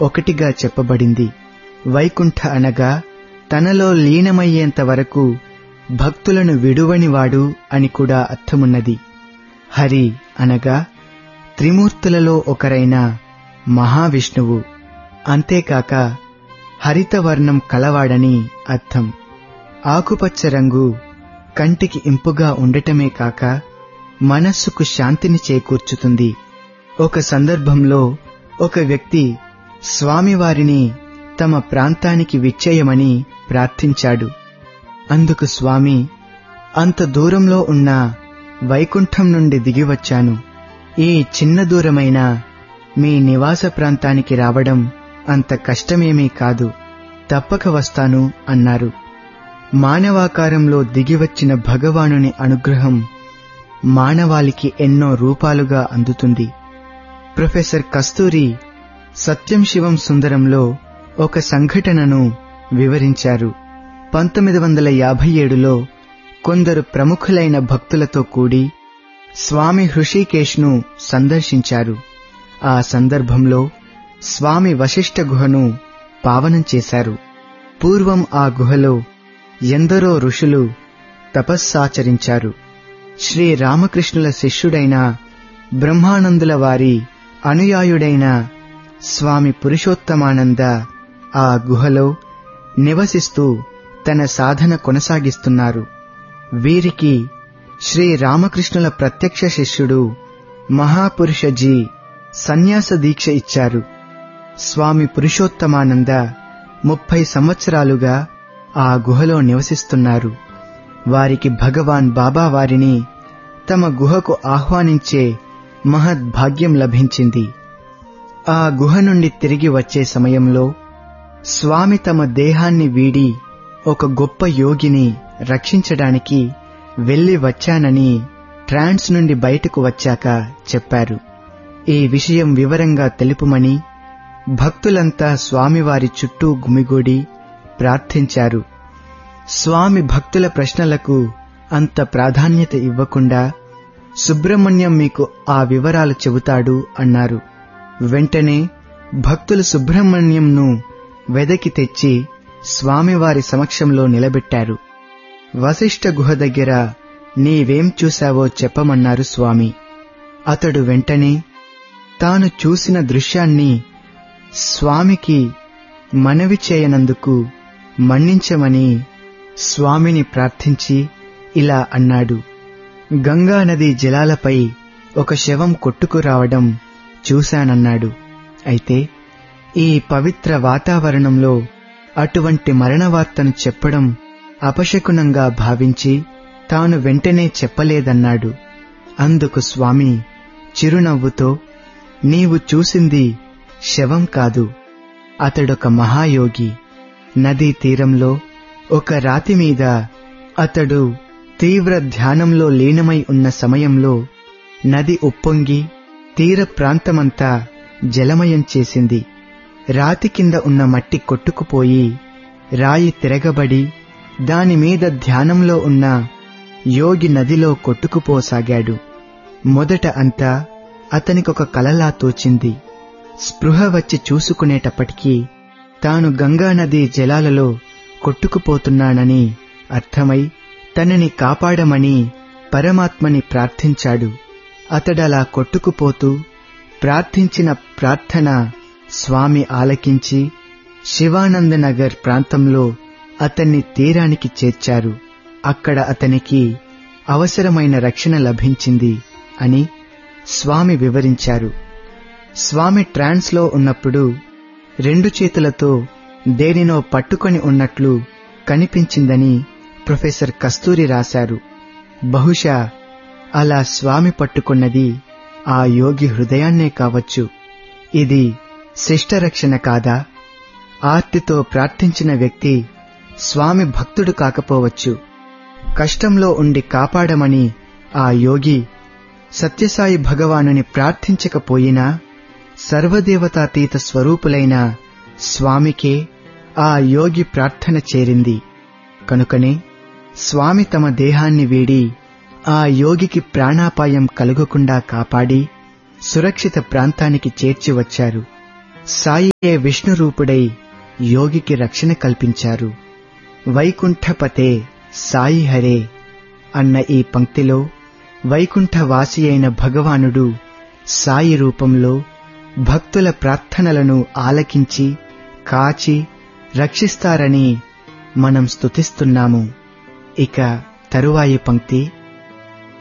ఒకటిగా చెప్పబడింది వైకుంఠ అనగా తనలో లీనమయ్యేంత వరకు భక్తులను విడువనివాడు అని కూడా అర్థమున్నది హరి అనగా త్రిమూర్తులలో ఒకరైన మహావిష్ణువు అంతేకాక హరితవర్ణం కలవాడని అర్థం ఆకుపచ్చ రంగు కంటికి ఇంపుగా ఉండటమే కాక మనస్సుకు శాంతిని చేకూర్చుతుంది ఒక సందర్భంలో ఒక వ్యక్తి స్వామివారిని తమ ప్రాంతానికి విచ్చేయమని ప్రార్థించాడు అందుకు స్వామి అంత దూరంలో ఉన్న వైకుంఠం నుండి దిగివచ్చాను ఈ చిన్న దూరమైన మీ నివాస ప్రాంతానికి రావడం అంత కష్టమేమీ కాదు తప్పక వస్తాను అన్నారు మానవాకారంలో దిగివచ్చిన భగవానుని అనుగ్రహం మానవాళికి ఎన్నో రూపాలుగా అందుతుంది ప్రొఫెసర్ కస్తూరి సత్యం శివం సుందరంలో ఒక సంఘటనను వివరించారు పంతొమ్మిది వందల యాభై ఏడులో కొందరు ప్రముఖులైన భక్తులతో కూడి స్వామి హృషికేశ్ను సందర్శించారు ఆ సందర్భంలో స్వామి వశిష్ఠ గుహను పావనం చేశారు పూర్వం ఆ గుహలో ఎందరో ఋషులు తపస్సాచరించారు శ్రీ రామకృష్ణుల శిష్యుడైన బ్రహ్మానందుల వారి అనుయాయుడైన స్వామి పురుషోత్తమానంద ఆ గుహలో నివసిస్తూ తన సాధన కొనసాగిస్తున్నారు వీరికి శ్రీ రామకృష్ణుల ప్రత్యక్ష శిష్యుడు మహాపురుషజీ సన్యాస దీక్ష ఇచ్చారు స్వామి పురుషోత్తమానంద ముప్పై సంవత్సరాలుగా ఆ గుహలో నివసిస్తున్నారు వారికి భగవాన్ బాబా వారిని తమ గుహకు ఆహ్వానించే మహద్భాగ్యం లభించింది ఆ గుహ నుండి తిరిగి వచ్చే సమయంలో స్వామి తమ దేహాన్ని వీడి ఒక గొప్ప యోగిని రక్షించడానికి వెళ్లి వచ్చానని ట్రాన్స్ నుండి బయటకు వచ్చాక చెప్పారు ఈ విషయం వివరంగా తెలుపుమని భక్తులంతా స్వామివారి చుట్టూ గుమిగూడి ప్రార్థించారు స్వామి భక్తుల ప్రశ్నలకు అంత ప్రాధాన్యత ఇవ్వకుండా సుబ్రహ్మణ్యం మీకు ఆ వివరాలు చెబుతాడు అన్నారు వెంటనే భక్తులు సుబ్రహ్మణ్యంను వెదకి తెచ్చి స్వామివారి సమక్షంలో నిలబెట్టారు వశిష్ఠ గుహ దగ్గర నీవేం చూశావో చెప్పమన్నారు స్వామి అతడు వెంటనే తాను చూసిన దృశ్యాన్ని స్వామికి మనవి చేయనందుకు మన్నించమని స్వామిని ప్రార్థించి ఇలా అన్నాడు గంగా నది జలాలపై ఒక శవం కొట్టుకురావడం చూశానన్నాడు అయితే ఈ పవిత్ర వాతావరణంలో అటువంటి మరణ వార్తను చెప్పడం అపశకునంగా భావించి తాను వెంటనే చెప్పలేదన్నాడు అందుకు స్వామి చిరునవ్వుతో నీవు చూసింది శవం కాదు అతడొక మహాయోగి నదీ తీరంలో ఒక రాతి మీద అతడు తీవ్ర ధ్యానంలో లీనమై ఉన్న సమయంలో నది ఉప్పొంగి తీర ప్రాంతమంతా జలమయం చేసింది రాతి కింద ఉన్న మట్టి కొట్టుకుపోయి రాయి తిరగబడి దానిమీద ధ్యానంలో ఉన్న యోగి నదిలో కొట్టుకుపోసాగాడు మొదట అంతా అతనికొక కలలా తోచింది స్పృహ వచ్చి చూసుకునేటప్పటికీ తాను గంగానది జలాలలో కొట్టుకుపోతున్నానని అర్థమై తనని కాపాడమని పరమాత్మని ప్రార్థించాడు అతడలా కొట్టుకుపోతూ ప్రార్థించిన ప్రార్థన స్వామి ఆలకించి శివానందనగర్ ప్రాంతంలో అతన్ని తీరానికి చేర్చారు అక్కడ అతనికి అవసరమైన రక్షణ లభించింది అని స్వామి వివరించారు స్వామి ట్రాన్స్లో ఉన్నప్పుడు రెండు చేతులతో దేనినో పట్టుకొని ఉన్నట్లు కనిపించిందని ప్రొఫెసర్ కస్తూరి రాశారు బహుశా అలా స్వామి పట్టుకున్నది ఆ యోగి హృదయాన్నే కావచ్చు ఇది శిష్టరక్షణ కాదా ఆర్తితో ప్రార్థించిన వ్యక్తి స్వామి భక్తుడు కాకపోవచ్చు కష్టంలో ఉండి కాపాడమని ఆ యోగి సత్యసాయి భగవానుని ప్రార్థించకపోయినా సర్వదేవతాతీత స్వరూపులైన స్వామికే ఆ యోగి ప్రార్థన చేరింది కనుకనే స్వామి తమ దేహాన్ని వీడి ఆ యోగికి ప్రాణాపాయం కలుగకుండా కాపాడి సురక్షిత ప్రాంతానికి చేర్చి వచ్చారు సాయే విష్ణు రూపుడై యోగికి రక్షణ కల్పించారు వైకుంఠపతే సాయి హరే అన్న ఈ పంక్తిలో వైకుంఠవాసి అయిన భగవానుడు సాయి రూపంలో భక్తుల ప్రార్థనలను ఆలకించి కాచి రక్షిస్తారని మనం స్తుతిస్తున్నాము ఇక తరువాయి పంక్తి